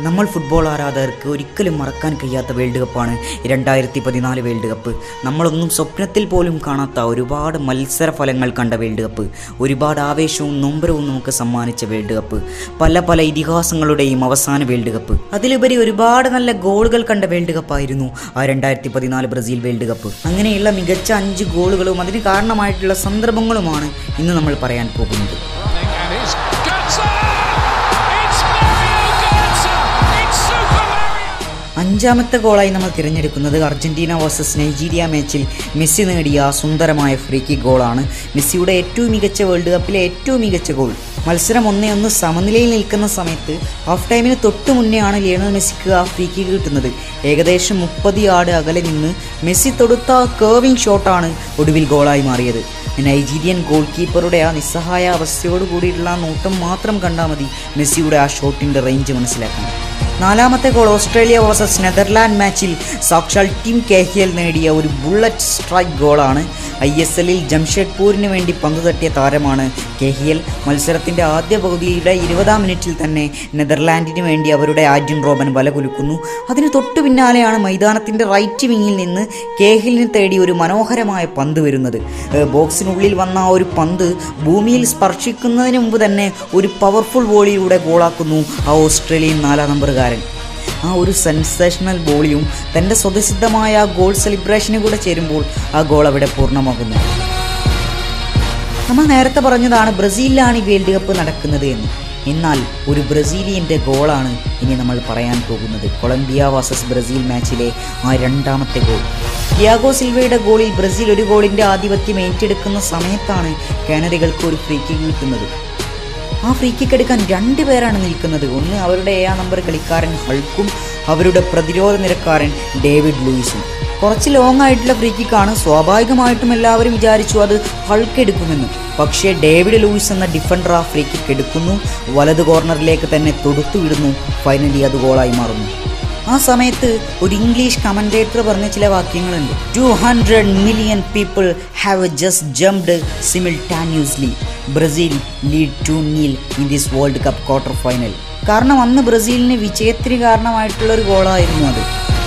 നമ്മൾ ഫുട്ബോൾ ആരാധകർക്ക് ഒരിക്കലും മറക്കാൻ കഴിയാത്ത വേൾഡ് കപ്പാണ് രണ്ടായിരത്തി പതിനാല് വേൾഡ് കപ്പ് നമ്മളൊന്നും സ്വപ്നത്തിൽ പോലും കാണാത്ത ഒരുപാട് മത്സര ഫലങ്ങൾ കണ്ട വേൾഡ് കപ്പ് ഒരുപാട് ആവേശവും നൊമ്പരവും നമുക്ക് സമ്മാനിച്ച വേൾഡ് കപ്പ് പല പല ഇതിഹാസങ്ങളുടെയും അവസാന വേൾഡ് കപ്പ് അതിലുപരി ഒരുപാട് നല്ല ഗോളുകൾ കണ്ട വേൾഡ് കപ്പായിരുന്നു ആ രണ്ടായിരത്തി പതിനാല് ബ്രസീൽ വേൾഡ് കപ്പ് അങ്ങനെയുള്ള മികച്ച അഞ്ച് ഗോളുകളും അതിന് കാരണമായിട്ടുള്ള സന്ദർഭങ്ങളുമാണ് ഇന്ന് നമ്മൾ പറയാൻ പോകുന്നത് And it's Götze! It's Mario Götze! It's Super Mario! അഞ്ചാമത്തെ ഗോളായി നമ്മൾ തിരഞ്ഞെടുക്കുന്നത് അർജന്റീന വേഴ്സസ് നൈജീരിയ മാച്ചിൽ മെസ്സി നേടിയ ആ സുന്ദരമായ ഫ്രീ കിക്ക് ഗോളാണ് മെസ്സിയുടെ ഏറ്റവും മികച്ച വേൾഡ് കപ്പിലെ ഏറ്റവും മികച്ച ഗോൾ മത്സരം ഒന്നേ ഒന്ന് സമനിലയിൽ നിൽക്കുന്ന സമയത്ത് ഹാഫ് ടൈമിന് തൊട്ട് മുന്നെയാണ് ലിയണൽ മെസ്സിക്ക് ആ ഫ്രീ കിക്ക് കിട്ടുന്നത് ഏകദേശം മുപ്പത് യാർഡ് അകലെ നിന്ന് മെസ്സി തൊടുത്ത ആ കേർവിംഗ് ഷോട്ടാണ് ഒടുവിൽ ഗോളായി മാറിയത് നൈജീരിയൻ ഗോൾ കീപ്പറുടെ ആ നിസ്സഹായ അവസ്ഥയോട് കൂടിയിട്ടുള്ള ആ നോട്ടം മാത്രം കണ്ടാൽ മതി മെസ്സിയുടെ ആ ഷോട്ടിൻ്റെ റേഞ്ച് മനസ്സിലാക്കാൻ നാലാമത്തെ ഗോൾ ഓസ്ട്രേലിയ വേഴ്സസ് നെതർലാൻഡ് മാച്ചിൽ സാക്ഷാൽ ടീം കേഹിയൽ നേടിയ ഒരു ബുള്ളറ്റ് സ്ട്രൈക്ക് ഗോളാണ് ഐ എസ് എല്ലിൽ ജംഷഡ്പൂരിന് വേണ്ടി പന്ത് തട്ടിയ താരമാണ് കേഹിയൽ മത്സരത്തിൻ്റെ ആദ്യ പകുതിയുടെ ഇരുപതാം മിനിറ്റിൽ തന്നെ നെതർലാൻഡിന് വേണ്ടി അവരുടെ ആഡ്യൻ റോബൻ വല കുലുക്കുന്നു അതിന് തൊട്ടു പിന്നാലെയാണ് മൈതാനത്തിൻ്റെ റൈറ്റ് വിങ്ങിൽ നിന്ന് കേഹിലിന് തേടി ഒരു മനോഹരമായ പന്ത് വരുന്നത് ഏഹ് ബോക്സിനുള്ളിൽ വന്ന ആ ഒരു പന്ത് ഭൂമിയിൽ സ്പർശിക്കുന്നതിന് മുമ്പ് തന്നെ ഒരു പവർഫുൾ വോളിയിലൂടെ ഗോളാക്കുന്നു ആ ഓസ്ട്രേലിയൻ നാലാം നമ്പറുകാരൻ ആ ഒരു സെൻസേഷണൽ ബോളിയും തൻ്റെ സ്വതസിദ്ധമായ ആ ഗോൾ സെലിബ്രേഷനും കൂടെ ചേരുമ്പോൾ ആ ഗോൾ അവിടെ പൂർണ്ണമാകുന്നു നമ്മൾ നേരത്തെ പറഞ്ഞതാണ് ബ്രസീലിലാണ് ഈ വേൾഡ് കപ്പ് നടക്കുന്നത് എന്ന് എന്നാൽ ഒരു ബ്രസീലിയൻ്റെ ഗോളാണ് ഇനി നമ്മൾ പറയാൻ പോകുന്നത് കൊളംബിയ വാസസ് ബ്രസീൽ മാച്ചിലെ ആ രണ്ടാമത്തെ ഗോൾ ഡിയാഗോ സിൽവയുടെ ഗോളിൽ ബ്രസീൽ ഒരു ഗോളിൻ്റെ ആധിപത്യം ഏറ്റെടുക്കുന്ന സമയത്താണ് കാനറികൾക്ക് ഒരു ഫ്രീ കിക്ക് കിട്ടുന്നത് ആ ഫ്രീ കിക്ക് എടുക്കാൻ രണ്ട് പേരാണ് നിൽക്കുന്നത് ഒന്ന് അവരുടെ ഏഴാം നമ്പർ കളിക്കാരൻ ഹൾക്കും അവരുടെ പ്രതിരോധ നിരക്കാരൻ ഡേവിഡ് ലൂയിസും കുറച്ച് ലോങ് ആയിട്ടുള്ള ഫ്രീ കിക്കാണ് സ്വാഭാവികമായിട്ടും എല്ലാവരും വിചാരിച്ചു അത് ഹൾക്ക് എടുക്കുമെന്ന് പക്ഷേ ഡേവിഡ് ലൂയിസ് എന്ന ഡിഫൻഡർ ആ ഫ്രീ കിക്ക് എടുക്കുന്നു വലത് കോർണറിലേക്ക് തന്നെ തൊടുത്തു വിടുന്നു ഫൈനലി അത് ഗോളായി മാറുന്നു ആ സമയത്ത് ഒരു ഇംഗ്ലീഷ് കമൻറ്റേറ്റർ പറഞ്ഞ ചില വാക്യങ്ങളുണ്ട് two hundred million people have just jumped simultaneously Brazil lead two nil in this world cup quarter final കാരണം അന്ന് ബ്രസീലിന് വിജയത്തിന് കാരണമായിട്ടുള്ള ഒരു ഗോളായിരുന്നു അത്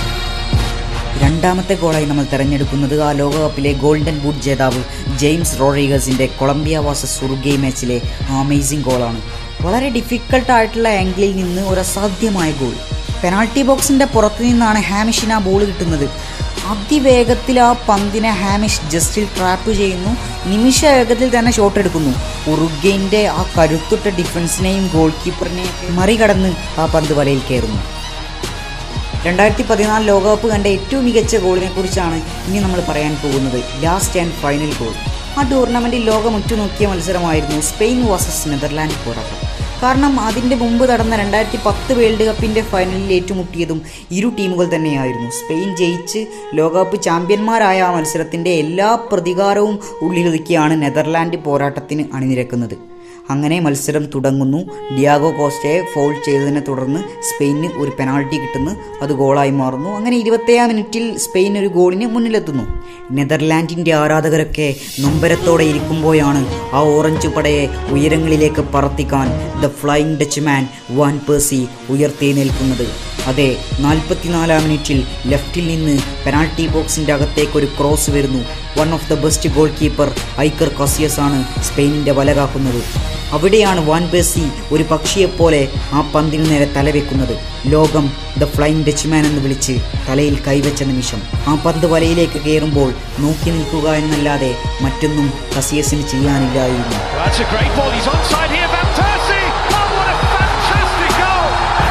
രണ്ടാമത്തെ ഗോളായി നമ്മൾ തിരഞ്ഞെടുക്കുന്നത് ആ ലോകകപ്പിലെ ഗോൾഡൻ ബൂട്ട് ജേതാവ് ജെയിംസ് റോഡ്രിഗസിൻ്റെ കൊളംബിയ വാസസ് ഉറുഗെ മാച്ചിലെ ആ അമേസിംഗ് ഗോളാണ് വളരെ ഡിഫിക്കൽട്ട് ആയിട്ടുള്ള ആംഗിളിൽ നിന്ന് ഒരു അസാധ്യമായ ഗോൾ പെനാൾട്ടി ബോക്സിൻ്റെ പുറത്തു നിന്നാണ് ഹാമിഷിന് ആ ബോൾ കിട്ടുന്നത് അതിവേഗത്തിൽ ആ പന്തിനെ ഹാമിഷ് ജസ്റ്റിൽ ട്രാപ്പ് ചെയ്യുന്നു നിമിഷ വേഗത്തിൽ തന്നെ ഷോട്ട് എടുക്കുന്നു ഉറുഗൈൻ്റെ ആ കരുത്തുറ്റ ഡിഫൻസിനെയും ഗോൾ കീപ്പറിനെയും മറികടന്ന് ആ പന്ത് വലയിൽ കയറുന്നു രണ്ടായിരത്തി പതിനാല് ലോകകപ്പ് കണ്ട ഏറ്റവും മികച്ച ഗോളിനെ കുറിച്ചാണ് ഇനി നമ്മൾ പറയാൻ പോകുന്നത് ലാസ്റ്റ് ആൻഡ് ഫൈനൽ ഗോൾ ആ ടൂർണമെൻറ്റിൽ ലോകം ഉറ്റുനോക്കിയ മത്സരമായിരുന്നു സ്പെയിൻ വേഴ്സസ് നെതർലാൻഡ് പോരാട്ടം കാരണം അതിൻ്റെ മുമ്പ് നടന്ന രണ്ടായിരത്തി പത്ത് വേൾഡ് കപ്പിൻ്റെ ഫൈനലിൽ ഏറ്റുമുട്ടിയതും ഇരു ടീമുകൾ തന്നെയായിരുന്നു സ്പെയിൻ ജയിച്ച് ലോകകപ്പ് ചാമ്പ്യന്മാരായ ആ മത്സരത്തിൻ്റെ എല്ലാ പ്രതികാരവും ഉള്ളിലൊതുക്കിയാണ് നെതർലാൻഡ് പോരാട്ടത്തിന് അണിനിരക്കുന്നത് അങ്ങനെ മത്സരം തുടങ്ങുന്നു ഡിയാഗോ കോസ്റ്റയെ ഫൗൾ ചെയ്തതിനെ തുടർന്ന് സ്പെയിന് ഒരു പെനാൾട്ടി കിട്ടുന്നു അത് ഗോളായി മാറുന്നു അങ്ങനെ ഇരുപത്തേഴാം മിനിറ്റിൽ സ്പെയിൻ ഒരു ഗോളിന് മുന്നിലെത്തുന്നു നെതർലാൻഡിൻ്റെ ആരാധകരൊക്കെ നൊമ്പരത്തോടെ ഇരിക്കുമ്പോഴാണ് ആ ഓറഞ്ച് പടയെ ഉയരങ്ങളിലേക്ക് പറത്തിക്കാൻ the flying Dutchman van Persie ഉയർത്തെഴുന്നേൽക്കുന്നത് അതെ നാൽപ്പത്തിനാലാം മിനിറ്റിൽ ലെഫ്റ്റിൽ നിന്ന് പെനാൾട്ടി ബോക്സിൻ്റെ അകത്തേക്ക് ഒരു ക്രോസ് വരുന്നു one of the best goalkeeper Iker Casillas ആണ് സ്പെയിനിൻ്റെ വല കാക്കുന്നത് അവിടെയാണ് വാൻ ബേസി ഒരു പക്ഷിയെപ്പോലെ ആ പന്തിനു നേരെ തലവെക്കുന്നത് ലോകം ദ ഫ്ലൈങ് ഡച്ച്മാൻ എന്ന് വിളിച്ച് തലയിൽ കൈവച്ച നിമിഷം ആ പന്ത് വലയിലേക്ക് കയറുമ്പോൾ നോക്കി നിൽക്കുക എന്നല്ലാതെ മറ്റൊന്നും കസിയസിന് ചെയ്യാനില്ലായിരുന്നു That's a great ball. He's onside here. Van Persie. Oh, what a fantastic goal!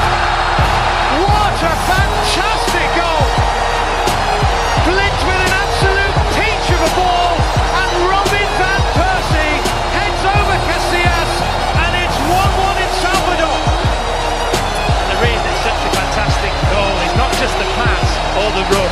What a fantastic goal! Blitz with an absolute peach of a ball, and Robin van Persie heads over Casillas, and it's 1-1 in Salvador. And the reason it's such a fantastic goal is not just the pass or the run,